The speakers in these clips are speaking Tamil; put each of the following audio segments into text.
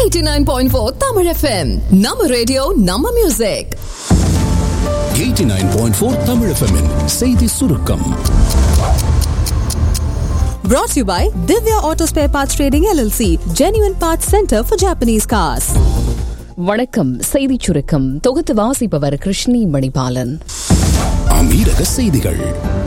89.4 Tamil FM நம்ம ரேடியோ நம்ம மியூசிக் 89.4 தமிழ் FM -இன் செய்தி சுருக்கம் Brought to you by Divya Auto Spare Parts Trading LLC, Genuine Parts Center for Japanese Cars. வணக்கம் செய்திச் சுருக்கம் தொகுத்து வாசிப்பவர் கிருஷ்ணி மணிபாலன் அமீரக செய்திகள்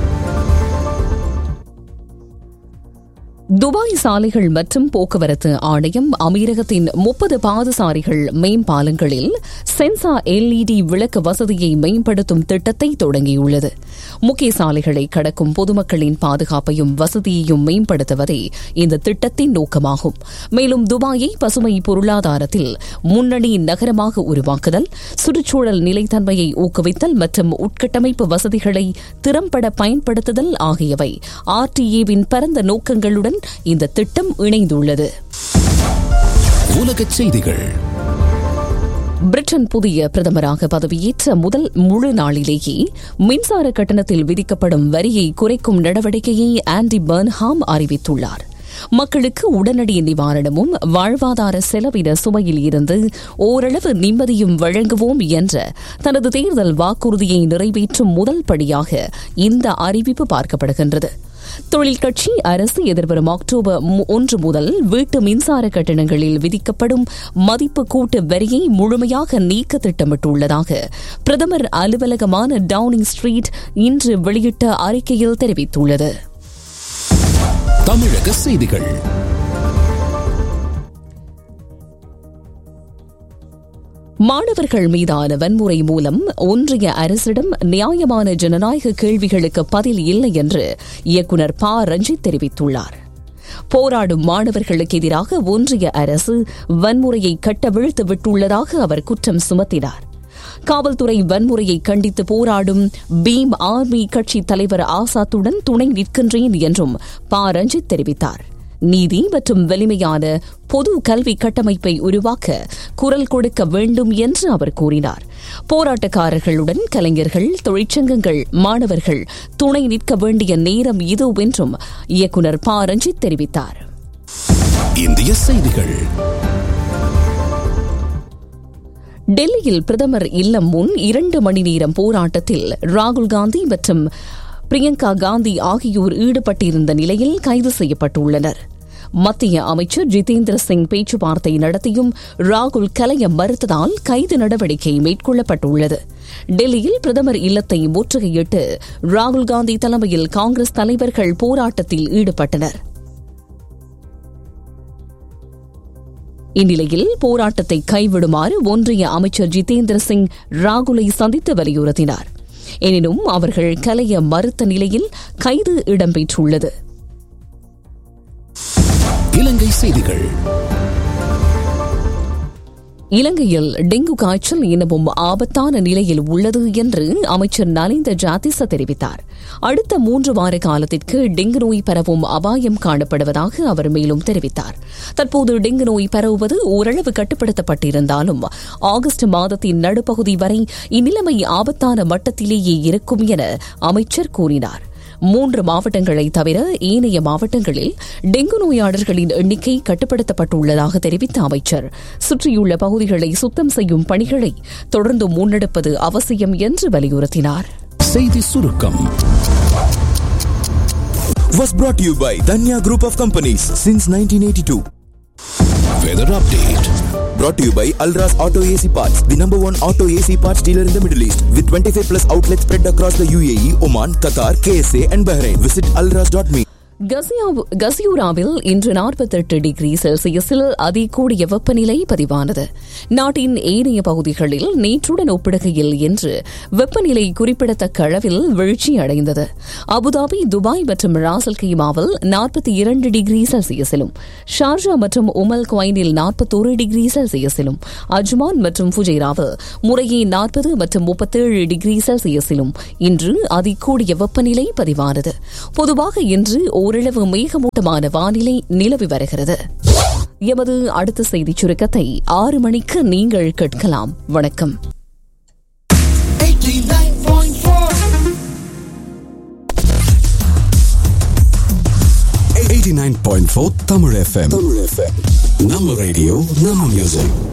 துபாய் சாலைகள் மற்றும் போக்குவரத்து ஆணையம் அமீரகத்தின் முப்பது பாதசாரிகள் மேம்பாலங்களில் சென்சா எல்இடி விளக்கு வசதியை மேம்படுத்தும் திட்டத்தை தொடங்கியுள்ளது முக்கிய சாலைகளை கடக்கும் பொதுமக்களின் பாதுகாப்பையும் வசதியையும் மேம்படுத்துவதே இந்த திட்டத்தின் நோக்கமாகும் மேலும் துபாயை பசுமை பொருளாதாரத்தில் முன்னணி நகரமாக உருவாக்குதல் சுற்றுச்சூழல் நிலைத்தன்மையை ஊக்குவித்தல் மற்றும் உட்கட்டமைப்பு வசதிகளை திறம்பட பயன்படுத்துதல் ஆகியவை ஆர்டிஏவின் பரந்த நோக்கங்களுடன் இந்த திட்டம் இணைந்துள்ளது உலகச் செய்திகள் பிரிட்டன் புதிய பிரதமராக பதவியேற்ற முதல் முழு நாளிலேயே மின்சார கட்டணத்தில் விதிக்கப்படும் வரியை குறைக்கும் நடவடிக்கையை ஆண்டி பர்ன்ஹாம் அறிவித்துள்ளார் மக்களுக்கு உடனடி நிவாரணமும் வாழ்வாதார செலவின சுமையில் இருந்து ஓரளவு நிம்மதியும் வழங்குவோம் என்ற தனது தேர்தல் வாக்குறுதியை நிறைவேற்றும் முதல் படியாக இந்த அறிவிப்பு பார்க்கப்படுகின்றது தொழில் கட்சி அரசு எதிர்வரும் அக்டோபர் ஒன்று முதல் வீட்டு மின்சார கட்டணங்களில் விதிக்கப்படும் மதிப்பு கூட்டு வரியை முழுமையாக நீக்க திட்டமிட்டுள்ளதாக பிரதமர் அலுவலகமான டவுனிங் ஸ்ட்ரீட் இன்று வெளியிட்ட அறிக்கையில் தெரிவித்துள்ளது தமிழக செய்திகள் மாணவர்கள் மீதான வன்முறை மூலம் ஒன்றிய அரசிடம் நியாயமான ஜனநாயக கேள்விகளுக்கு பதில் இல்லை என்று இயக்குநர் ப ரஞ்சித் தெரிவித்துள்ளார் போராடும் மாணவர்களுக்கு எதிராக ஒன்றிய அரசு வன்முறையை கட்டவிழ்த்து விட்டுள்ளதாக அவர் குற்றம் சுமத்தினார் காவல்துறை வன்முறையை கண்டித்து போராடும் பீம் ஆர்மி கட்சி தலைவர் ஆசாத்துடன் துணை நிற்கின்றேன் என்றும் ப ரஞ்சித் தெரிவித்தார் நீதி மற்றும் வலிமையான பொது கல்வி கட்டமைப்பை உருவாக்க குரல் கொடுக்க வேண்டும் என்று அவர் கூறினார் போராட்டக்காரர்களுடன் கலைஞர்கள் தொழிற்சங்கங்கள் மாணவர்கள் துணை நிற்க வேண்டிய நேரம் இது என்றும் இயக்குநர் ப ரஞ்சித் தெரிவித்தார் இந்திய செய்திகள் டெல்லியில் பிரதமர் இல்லம் முன் இரண்டு மணி நேரம் போராட்டத்தில் ராகுல் காந்தி மற்றும் பிரியங்கா காந்தி ஆகியோர் ஈடுபட்டிருந்த நிலையில் கைது செய்யப்பட்டுள்ளனர் மத்திய அமைச்சர் ஜிதேந்திர சிங் பேச்சுவார்த்தை நடத்தியும் ராகுல் கலைய மறுத்ததால் கைது நடவடிக்கை மேற்கொள்ளப்பட்டுள்ளது டெல்லியில் பிரதமர் இல்லத்தை முற்றுகையிட்டு ராகுல் காந்தி தலைமையில் காங்கிரஸ் தலைவர்கள் போராட்டத்தில் ஈடுபட்டனர் இந்நிலையில் போராட்டத்தை கைவிடுமாறு ஒன்றிய அமைச்சர் ஜிதேந்திர சிங் ராகுலை சந்தித்து வலியுறுத்தினார் எனினும் அவர்கள் கலைய மறுத்த நிலையில் கைது இடம்பெற்றுள்ளது இலங்கை செய்திகள் இலங்கையில் டெங்கு காய்ச்சல் இன்னமும் ஆபத்தான நிலையில் உள்ளது என்று அமைச்சர் நலிந்த ஜாதிச தெரிவித்தார் அடுத்த மூன்று வார காலத்திற்கு டெங்கு நோய் பரவும் அபாயம் காணப்படுவதாக அவர் மேலும் தெரிவித்தார் தற்போது டெங்கு நோய் பரவுவது ஓரளவு கட்டுப்படுத்தப்பட்டிருந்தாலும் ஆகஸ்ட் மாதத்தின் நடுப்பகுதி வரை இந்நிலைமை ஆபத்தான மட்டத்திலேயே இருக்கும் என அமைச்சர் கூறினார் மூன்று மாவட்டங்களை தவிர ஏனைய மாவட்டங்களில் டெங்கு நோயாளர்களின் எண்ணிக்கை கட்டுப்படுத்தப்பட்டுள்ளதாக தெரிவித்த அமைச்சர் சுற்றியுள்ள பகுதிகளை சுத்தம் செய்யும் பணிகளை தொடர்ந்து முன்னெடுப்பது அவசியம் என்று வலியுறுத்தினார் செய்தி சுருக்கம் was brought to you by Danya Group of Companies since 1982. Weather update Brought to you by Alras Auto AC Parts, the number one auto AC parts dealer in the Middle East, with 25 plus outlets spread across the UAE, Oman, Qatar, KSA, and Bahrain. Visit alras.me. கசியூராவில் இன்று நாற்பத்தெட்டு டிகிரி செல்சியஸில் அதிகூடிய வெப்பநிலை பதிவானது நாட்டின் ஏனைய பகுதிகளில் நேற்றுடன் ஒப்பிடுகையில் இன்று வெப்பநிலை குறிப்பிடத்தக்க அளவில் வீழ்ச்சி அடைந்தது அபுதாபி துபாய் மற்றும் ராசல் கைமாவில் நாற்பத்தி இரண்டு டிகிரி செல்சியஸிலும் ஷார்ஜா மற்றும் உமல் குவைனில் நாற்பத்தோரு டிகிரி செல்சியஸிலும் அஜ்மான் மற்றும் ஃபுஜைராவில் முறையே நாற்பது மற்றும் முப்பத்தேழு டிகிரி செல்சியஸிலும் இன்று அதிகூடிய வெப்பநிலை பதிவானது பொதுவாக இன்று ஓரளவு மேகமூட்டமான வானிலை நிலவி வருகிறது எமது அடுத்த செய்திச் சுருக்கத்தை ஆறு மணிக்கு நீங்கள் கேட்கலாம் வணக்கம் 89.4 Tamil FM. Tamil FM. நம்ம ரேடியோ நம்ம மியூசிக்